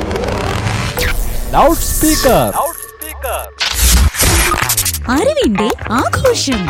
loud speaker അറിവിന്റെ ആഘോഷം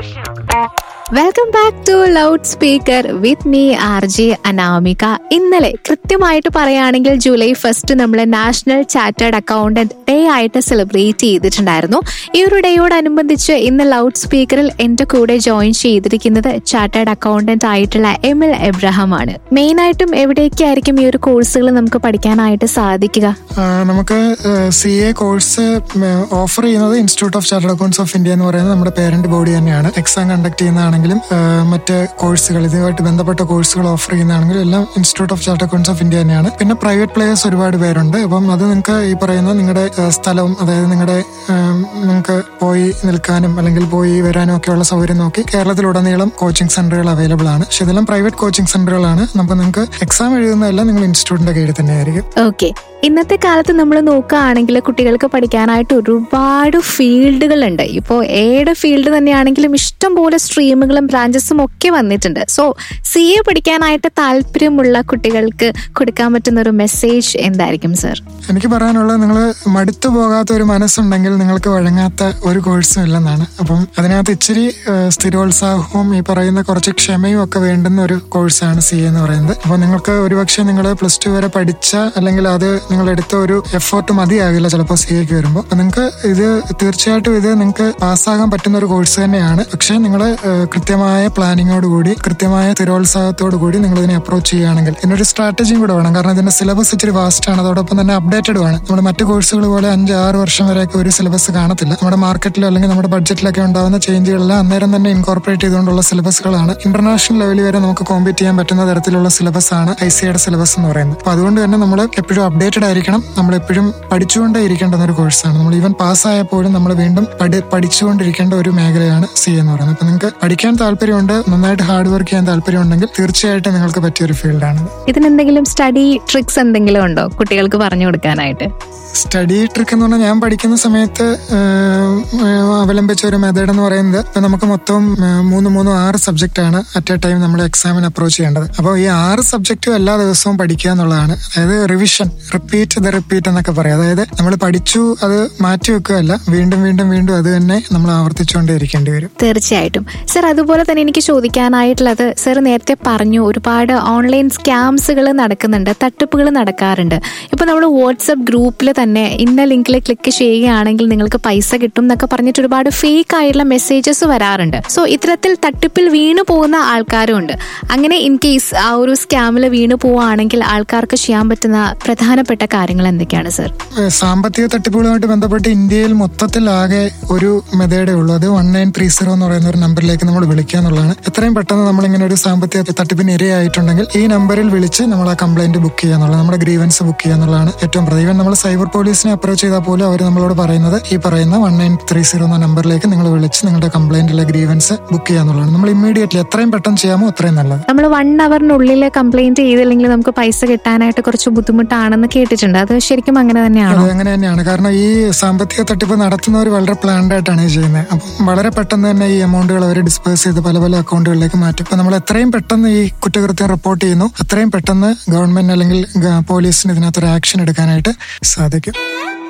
welcome back to loud speaker with me R J Anamika ഇന്നലെ കൃത്യമായിട്ട് പറയുകയാണെങ്കിൽ ജൂലൈ ഫസ്റ്റ് നമ്മൾ നാഷണൽ ചാർട്ടേഡ് അക്കൗണ്ടന്റ് ഡേ ആയിട്ട് സെലിബ്രേറ്റ് ചെയ്തിട്ടുണ്ടായിരുന്നു ഈ ഒരു ഡേയോടനുബന്ധിച്ച് ഇന്ന് ലൗഡ് സ്പീക്കറിൽ എന്റെ കൂടെ ജോയിൻ ചെയ്തിരിക്കുന്നത് ചാർട്ടേഡ് അക്കൗണ്ടന്റ് ആയിട്ടുള്ള എം എൽ എബ്രഹാം ആണ് മെയിൻ ആയിട്ടും എവിടേക്കായിരിക്കും ഈ ഒരു കോഴ്സുകൾ നമുക്ക് പഠിക്കാനായിട്ട് സാധിക്കുക ആ, നമുക്ക് സി എ കോഴ്സ് ഓഫർ ചെയ്യുന്നത് institute of chartered accounts of India എന്ന് പറയുന്നത് നമ്മുടെ പേരന്റ് ബോഡി തന്നെയാണ് എക്സാം കണ്ടക്ട് ചെയ്യുന്നതാണെങ്കിലും ആ, മറ്റ് കോഴ്സുകൾ ഇതുമായിട്ട് ബന്ധപ്പെട്ട കോഴ്സുകൾ ഓഫർ ചെയ്യുന്നതാണെങ്കിലും എല്ലാം institute of chartered accounts of India തന്നെയാണ് പിന്നെ പ്രൈവറ്റ് പ്ലേയേഴ്സ് ഒരുപാട് പേരുണ്ട് അപ്പം അത് നിങ്ങൾക്ക് ഈ പറയുന്ന നിങ്ങളുടെ ആ, സ്ഥലവും അതായത് നിങ്ങളുടെ നിങ്ങൾക്ക് പോയി നിൽക്കാനും അല്ലെങ്കിൽ പോയി വരാനും ഒക്കെയുള്ള സൗകര്യം നോക്കി കേരളത്തിലുടനീളം കോച്ചിങ് സെന്ററുകൾ അവൈലബിൾ ആണ് പക്ഷെ ഇതെല്ലാം പ്രൈവറ്റ് കോച്ചിങ് സെന്ററുകളാണ് നമുക്ക് നിങ്ങൾക്ക് എക്സാം എഴുതുന്നതെല്ലാം നിങ്ങൾ ഇൻസ്റ്റിറ്റ്യൂട്ടിന്റെ കീഴിൽ തന്നെയായിരിക്കും ഓക്കെ ഇന്നത്തെ കാലത്ത് നമ്മൾ നോക്കുകയാണെങ്കിൽ കുട്ടികൾക്ക് പഠിക്കാനായിട്ട് ഒരുപാട് ഫീൽഡുകളുണ്ട് ഇപ്പോൾ ഏത് ഫീൽഡ് തന്നെയാണെങ്കിലും ഇഷ്ടം പോലെ സ്ട്രീമുകളും ബ്രാഞ്ചസും ഒക്കെ വന്നിട്ടുണ്ട് സോ സി എ പഠിക്കാനായിട്ട് താല്പര്യമുള്ള കുട്ടികൾക്ക് കൊടുക്കാൻ പറ്റുന്ന ഒരു മെസ്സേജ് എന്തായിരിക്കും സർ എനിക്ക് പറയാനുള്ളത് നിങ്ങൾ മടുത്തു പോകാത്ത ഒരു മനസ്സുണ്ടെങ്കിൽ നിങ്ങൾക്ക് വഴങ്ങാത്ത ഒരു കോഴ്സും ഇല്ലെന്നാണ് അപ്പം അതിനകത്ത് ഇച്ചിരി ആ, സ്ഥിരോത്സാഹവും ഈ പറയുന്ന കുറച്ച് ക്ഷമയും ഒക്കെ വേണ്ടുന്ന ഒരു കോഴ്സാണ് സി എന്ന് പറയുന്നത് അപ്പോൾ നിങ്ങൾക്ക് ഒരുപക്ഷെ നിങ്ങൾ പ്ലസ് ടു വരെ പഠിച്ച അല്ലെങ്കിൽ അത് നിങ്ങൾ എടുത്ത ഒരു എഫേർട്ട് മതിയാകില്ല ചിലപ്പോൾ സി എക്ക് വരുമ്പോൾ അപ്പൊ നിങ്ങൾക്ക് ഇത് തീർച്ചയായിട്ടും ഇത് നിങ്ങൾക്ക് പാസ്സാകാൻ പറ്റുന്ന ഒരു കോഴ്സ് തന്നെയാണ് പക്ഷേ നിങ്ങൾ കൃത്യമായ പ്ലാനിങ്ങോട് കൂടി കൃത്യമായ സ്ഥിരോത്സാഹത്തോടു കൂടി നിങ്ങൾ ഇതിനെ അപ്രോച്ച് ചെയ്യുകയാണെങ്കിൽ ഇതിനൊരു സ്ട്രാറ്റജിയും കൂടെ വേണം കാരണം ഇതിന്റെ സിലബസ് ഇച്ചിരി വാസ്റ്റ് ആണ് അതോടൊപ്പം തന്നെ അപ്ഡേറ്റഡ് ആണ് നമ്മുടെ മറ്റു കോഴ്സുകൾ പോലെ അഞ്ച് ആറ് വർഷം വരെയൊക്കെ ഒരു സിലബസ് കാണത്തില്ല നമ്മുടെ മാർക്കറ്റിലോ അല്ലെങ്കിൽ നമ്മുടെ ബഡ്ജറ്റിലൊക്കെ ഉണ്ടാകുന്ന ചേഞ്ചുകളെല്ലാം അന്നേരം തന്നെ ഇൻകോർപ്പറേറ്റ് ചെയ്തുകൊണ്ടുള്ള സിലബസുകളാണ് ഇന്റർനാഷണൽ ലെവലിൽ വരെ നമുക്ക് കോമ്പീറ്റ് ചെയ്യാൻ പറ്റുന്ന തരത്തിലുള്ള സിലബസ് ആണ് ഐ സിയുടെ സിലബസ് എന്ന് പറയുന്നത് അപ്പൊ അതുകൊണ്ട് തന്നെ നമ്മൾ എപ്പോഴും അപ്ഡേറ്റഡ് ആയിരിക്കണം നമ്മൾ എപ്പോഴും പഠിച്ചുകൊണ്ടേ ഇരിക്കേണ്ടുന്ന ഒരു കോഴ്സാണ് നമ്മൾ ഈവൻ പാസ്സായപ്പോഴും നമ്മൾ വീണ്ടും പഠി- പഠിച്ചുകൊണ്ടിരിക്കേണ്ട ഒരു മേഖലയാണ് സി എന്ന് പറയുന്നത് അപ്പൊ നിങ്ങൾക്ക് പഠിക്കാൻ താല്പര്യമുണ്ട് നന്നായിട്ട് ഹാർഡ് വർക്ക് ചെയ്യാൻ താല്പര്യമുണ്ടെങ്കിൽ തീർച്ചയായിട്ടും നിങ്ങൾക്ക് പറ്റിയ ഒരു ഫീൽഡാണ് ഇതിനെന്തെങ്കിലും സ്റ്റഡി ട്രിക്സ് എന്തെങ്കിലും ഉണ്ടോ കുട്ടികൾക്ക് പറഞ്ഞു കൊടുക്കാനായിട്ട് സ്റ്റഡി ട്രിക്ക് എന്ന് പറഞ്ഞാൽ ഞാൻ പഠിക്കുന്ന സമയത്ത് ആഹ്, ആഹ്, അവലംബിച്ച ഒരു മെത്തേഡ് എന്ന് പറയുന്നത് ഇപ്പൊ നമുക്ക് മൊത്തം ആഹ്, മൂന്ന് മൂന്ന് ആറ് സബ്ജക്റ്റ് ആണ് അറ്റ് എ ടൈം നമ്മൾ എക്സാമിന് അപ്രോച്ച് ചെയ്യേണ്ടത് അപ്പോൾ ഈ ആറ് സബ്ജക്റ്റും എല്ലാ ദിവസവും പഠിക്കുക എന്നുള്ളതാണ് അതായത് റിവിഷൻ റിപ്പീറ്റ് ദ റിപ്പീറ്റ് എന്നൊക്കെ പറയാം അതായത് നമ്മൾ പഠിച്ചു അത് മാറ്റി വെക്കുകയല്ല വീണ്ടും വീണ്ടും വീണ്ടും അത് തന്നെ നമ്മൾ ആവർത്തിച്ചുകൊണ്ടേ ഇരിക്കേണ്ടി വരും തീർച്ചയായിട്ടും സർ അതുപോലെ തന്നെ എനിക്ക് ചോദിക്കാനായിട്ടുള്ളത് സർ നേരത്തെ പറഞ്ഞു ഒരുപാട് ഓൺലൈൻ സ്കാംസുകൾ നടക്കുന്നുണ്ട് തട്ടിപ്പുകൾ നടക്കാറുണ്ട് ഇപ്പൊ നമ്മൾ വാട്സപ്പ് ഗ്രൂപ്പിൽ തന്നെ ഇന്ന ലിങ്കിൽ ക്ലിക്ക് ചെയ്യുകയാണെങ്കിൽ നിങ്ങൾക്ക് പൈസ കിട്ടും എന്നൊക്കെ പറഞ്ഞിട്ട് ഒരുപാട് ഫേക്ക് ആയിട്ടുള്ള മെസ്സേജസ് വരാറുണ്ട് സോ ഇത്തരത്തിൽ തട്ടിപ്പിൽ വീണു പോകുന്ന ആൾക്കാരും ഉണ്ട് അങ്ങനെ ഇൻ കേസ് ആ ഒരു സ്കാമിൽ വീണു പോവുകയാണെങ്കിൽ ആൾക്കാർക്ക് ചെയ്യാൻ പറ്റുന്ന പ്രധാനപ്പെട്ട കാര്യങ്ങൾ എന്തൊക്കെയാണ് സർ ഏഹ് സാമ്പത്തിക തട്ടിപ്പുകളുമായിട്ട് ബന്ധപ്പെട്ട് ഇന്ത്യയിൽ മൊത്തത്തിൽ ആകെ ഒരു മെതേഡേ ഉള്ളൂ അത് വൺ നയൻ ത്രീ സീറോ എന്ന് പറയുന്ന ഒരു നമ്പറിലേക്ക് നമ്മൾ വിളിക്കുക എന്നുള്ളതാണ് എത്രയും പെട്ടെന്ന് നമ്മൾ ഇങ്ങനെ ഒരു സാമ്പത്തിക തട്ടിപ്പിന് ഇരയായിട്ടുണ്ടെങ്കിൽ ഈ നമ്പറിൽ വിളിച്ച് നമ്മൾ ആ കംപ്ലൈന്റ് ബുക്ക് ചെയ്യുക എന്നുള്ളത് നമ്മുടെ ഗ്രീവൻസ് ബുക്ക് ചെയ്യുക എന്നുള്ളതാണ് ഏറ്റവും പ്രധാനം ഈവൻ നമ്മൾ സൈബർ പോലീസിനെ അപ്രോച്ച് ചെയ്താൽ പോലും അവർ നമ്മളോട് പറയുന്നത് ഈ പറയുന്ന വൺ നയൻ ത്രീ സീറോ എന്ന നമ്പറിലേക്ക് നിങ്ങൾ വിളിച്ച് നിങ്ങളുടെ കംപ്ലൈന്റ് അല്ലെ ഗ്രീവൻസ് ബുക്ക് ചെയ്യുക എന്നുള്ളതാണ് നമ്മൾ ഇമ്മീഡിയറ്റ്ലി എത്രയും പെട്ടെന്ന് ചെയ്യാമോ അത്രയും നല്ലത് നമ്മൾ വൺ അവറിനുള്ളിൽ കംപ്ലൈന്റ് ചെയ്തില്ലെങ്കിൽ നമുക്ക് പൈസ കിട്ടാനായിട്ട് കുറച്ച് ബുദ്ധിമുട്ടാണെന്ന് കേട്ടിട്ടുണ്ട് അത് ശരിക്കും അങ്ങനെ തന്നെയാണോ അത് അങ്ങനെ തന്നെയാണ് കാരണം ഈ സാമ്പത്തിക തട്ടിപ്പ് നടത്തുന്നവർ വളരെ പ്ലാൻഡ് ആയിട്ടാണ് ഇത് ചെയ്യുന്നത് അപ്പം വളരെ പെട്ടെന്ന് തന്നെ ഈ എമൗണ്ടുകൾ അവർ ഡിസ്പേഴ്സ് ചെയ്ത് പല പല അക്കൗണ്ടുകളിലേക്ക് മാറ്റും അപ്പൊ നമ്മൾ എത്രയും പെട്ടെന്ന് ഈ കുറ്റകൃത്യം റിപ്പോർട്ട് ചെയ്യുന്നു അത്രയും പെട്ടെന്ന് ഗവൺമെന്റ് അല്ലെങ്കിൽ ഗ- പോലീസിന് ഇതിനകത്തൊരു ആക്ഷൻ എടുക്കാനായിട്ട് സാധിക്കും